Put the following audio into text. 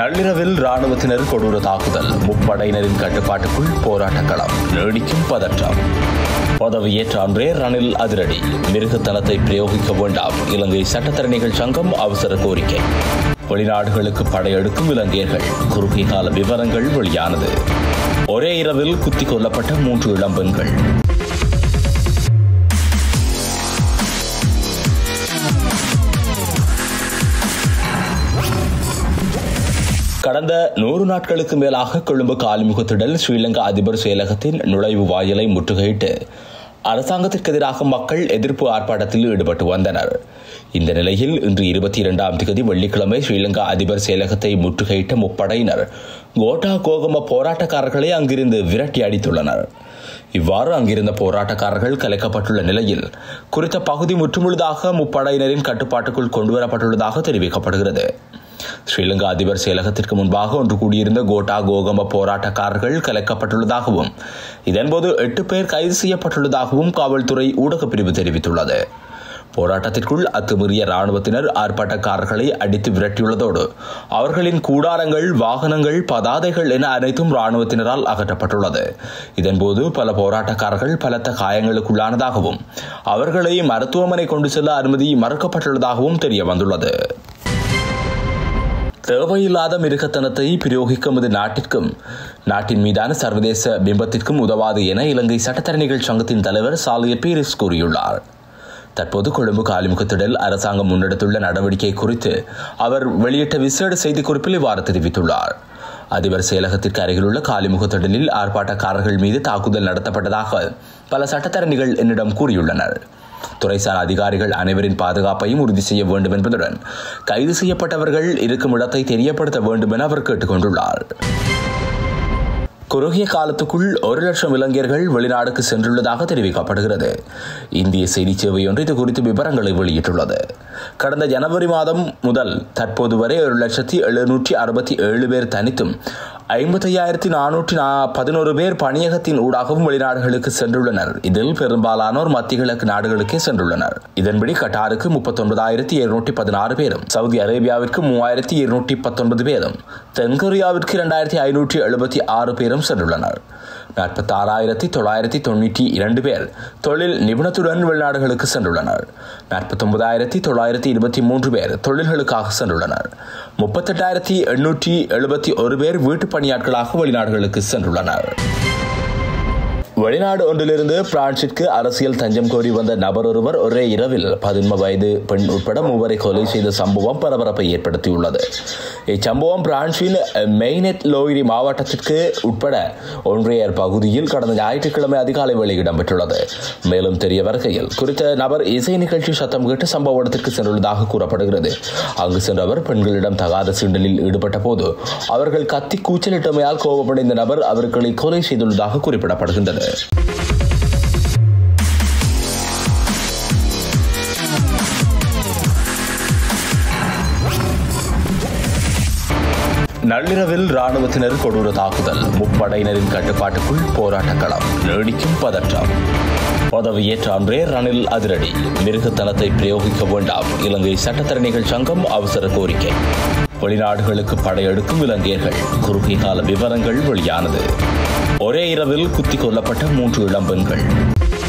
நள்ளிரவில் ராணுவத்தினர் கொடூர தாக்குதல் முப்படையினரின் கட்டுப்பாட்டுக்குள் போராட்டக் களம் நீடிக்கும் பதற்றம் பதவியேற்ற அன்றே ரணில் அதிரடி மிருகத்தனத்தை பிரயோகிக்க வேண்டாம் இலங்கை சட்டத்தரணிகள் சங்கம் அவசர கோரிக்கை வெளிநாடுகளுக்கு படையெடுக்கும் இலங்கையர்கள் குறுகிய கால விவரங்கள் வெளியானது ஒரே இரவில் குத்திக் கொல்லப்பட்ட மூன்று இளம்பெண்கள் கடந்த நூறு நாட்களுக்கு மேலாக கொழும்பு காலிமுகத்துடன் ஸ்ரீலங்கா அதிபர் செயலகத்தின் நுழைவு வாயிலை முற்றுகையிட்டு அரசாங்கத்திற்கு எதிராக மக்கள் எதிர்ப்பு ஆர்ப்பாட்டத்தில் ஈடுபட்டு வந்தனர் இந்த நிலையில் இன்று இருபத்தி இரண்டாம் தேதி வெள்ளிக்கிழமை ஸ்ரீலங்கா அதிபர் செயலகத்தை முற்றுகையிட்ட முப்படையினர் கோட்டா கோகம போராட்டக்காரர்களை அங்கிருந்து விரட்டி அடித்துள்ளனர் இவ்வாறு அங்கிருந்த போராட்டக்காரர்கள் கலைக்கப்பட்டுள்ள நிலையில் குறித்த பகுதி முற்றுமுழுதாக முப்படையினரின் கட்டுப்பாட்டுக்குள் கொண்டுவரப்பட்டுள்ளதாக தெரிவிக்கப்படுகிறது ஸ்ரீலங்கா அதிபர் செயலகத்திற்கு முன்பாக ஒன்று கூடியிருந்த கோட்டா கோகம போராட்டக்காரர்கள் கலைக்கப்பட்டுள்ளதாகவும் இதன்போது எட்டு பேர் கைது செய்யப்பட்டுள்ளதாகவும் காவல்துறை ஊடகப் பிரிவு தெரிவித்துள்ளது போராட்டத்திற்குள் அத்துமீறிய ராணுவத்தினர் ஆர்ப்பாட்டக்காரர்களை அடித்து விரட்டியுள்ளதோடு அவர்களின் கூடாரங்கள் வாகனங்கள் பதாதைகள் என அனைத்தும் ராணுவத்தினரால் அகற்றப்பட்டுள்ளது இதன்போது பல போராட்டக்காரர்கள் பலத்த காயங்களுக்குள்ளானதாகவும் அவர்களை மருத்துவமனை கொண்டு செல்ல அனுமதி மறுக்கப்பட்டுள்ளதாகவும் தெரிய வந்துள்ளது தேவையில்லாத மிருகத்தனத்தை பிரயோகிக்கும் நாட்டிற்கும் நாட்டின் மீதான சர்வதேச பிம்பத்திற்கும் உதவாது என இலங்கை சட்டத்தரணிகள் சங்கத்தின் தலைவர் சாலிய பீரிஸ் கூறியுள்ளார் தற்போது கொழும்பு காலிமுகத்திடல் அரசாங்கம் முன்னெடுத்துள்ள நடவடிக்கை குறித்து அவர் வெளியிட்ட விசேட செய்திக்குறிப்பில் இவ்வாறு தெரிவித்துள்ளார் அதிபர் செயலகத்திற்கு அருகிலுள்ள காலிமுகத்திடலில் ஆர்ப்பாட்டக்காரர்கள் மீது தாக்குதல் நடத்தப்பட்டதாக பல சட்டத்தரணிகள் என்னிடம் கூறியுள்ளனர் துறைசார் அதிகாரிகள் அனைவரின் பாதுகாப்பையும் உறுதி செய்ய வேண்டும் என்பதுடன் கைது செய்யப்பட்டவர்கள் இருக்கும் இடத்தை தெரியப்படுத்த வேண்டும் என அவர் கேட்டுக்கொண்டுள்ளார் குறுகிய காலத்துக்குள் ஒரு லட்சம் இளைஞர்கள் வெளிநாடுக்கு சென்றுள்ளதாக தெரிவிக்கப்படுகிறது இந்திய செய்தி சேவை ஒன்று இது குறித்து விவரங்களை வெளியிட்டுள்ளது கடந்த ஜனவரி மாதம் முதல் தற்போது வரை ஒரு லட்சத்தி எழுநூற்றி அறுபத்தி ஏழு பேர் தனித்தும் ஐம்பத்தையாயிரத்தி நானூற்றி பதினோரு பேர் பணியகத்தின் ஊடாகவும் வெளிநாடுகளுக்கு சென்றுள்ளனர் இதில் பெரும்பாலானோர் மத்திய கிழக்கு நாடுகளுக்கே சென்றுள்ளனர் இதன்படி கட்டாருக்கு முப்பத்தொன்பதாயிரத்தி இருநூற்றி பதினாறு பேரும் சவுதி அரேபியாவிற்கு மூவாயிரத்தி இருநூற்றி பத்தொன்பது பேரும் தென்கொரியாவிற்கு இரண்டாயிரத்தி ஐநூற்றி எழுபத்தி ஆறு பேரும் சென்றுள்ளனர் நாற்பத்தி ஆறாயிரத்தி தொள்ளாயிரத்தி தொண்ணூற்றி இரண்டு பேர் தொழில் நிபுணத்துடன் வெளிநாடுகளுக்கு சென்றுள்ளனர் நாற்பத்தி ஒன்பதாயிரத்தி தொள்ளாயிரத்தி இருபத்தி மூன்று பேர் தொழில்களுக்காக சென்றுள்ளனர் முப்பத்தெட்டாயிரத்தி எண்ணூற்றி எழுபத்தி ஒரு பேர் வீட்டு பணியாட்களாக வெளிநாடுகளுக்கு சென்றுள்ளனர் வெளிநாடு ஒன்றிலிருந்து பிரான்சிற்கு அரசியல் தஞ்சம் கோரி வந்த நபர் ஒருவர் ஒரே இரவில் பதின்ம வயது பெண் உட்பட மூவரை கொலை செய்த சம்பவம் பரபரப்பை ஏற்படுத்தியுள்ளது இச்சம்பவம் பிரான்சின் மெய்னெட் லோயிரி மாவட்டத்திற்கு உட்பட ஒன்றையர் பகுதியில் கடந்த ஞாயிற்றுக்கிழமை அதிகாலை வேளை இடம்பெற்றுள்ளது மேலும் தெரிய வருகையில் குறித்த நபர் இசை நிகழ்ச்சி சத்தம் கேட்டு சம்பவ இடத்திற்கு சென்றுள்ளதாக கூறப்படுகிறது அங்கு சென்றவர் பெண்களிடம் தகாத சீண்டலில் ஈடுபட்ட போது அவர்கள் கத்தி கூச்சலிட்டமையால் கோபமடைந்த நபர் அவர்களை கொலை செய்துள்ளதாக குறிப்பிடப்படுகின்றது நள்ளிரவில் ராணுவத்தினர் கொடூர தாக்குதல் முப்படையினரின் கட்டுப்பாட்டுக்குள் போராட்டக் களம் நீடிக்கும் பதற்றம் பதவியேற்ற அன்றே ரணில் அதிரடி மிருகத்தனத்தை பிரயோகிக்க வேண்டாம் இலங்கை சட்டத்தரணிகள் சங்கம் அவசர கோரிக்கை வெளிநாடுகளுக்கு படையெடுக்கும் இலங்கையர்கள் குறுகிய கால விவரங்கள் வெளியானது ஒரே இரவில் குத்திக் கொல்லப்பட்ட மூன்று இளம்பெண்கள்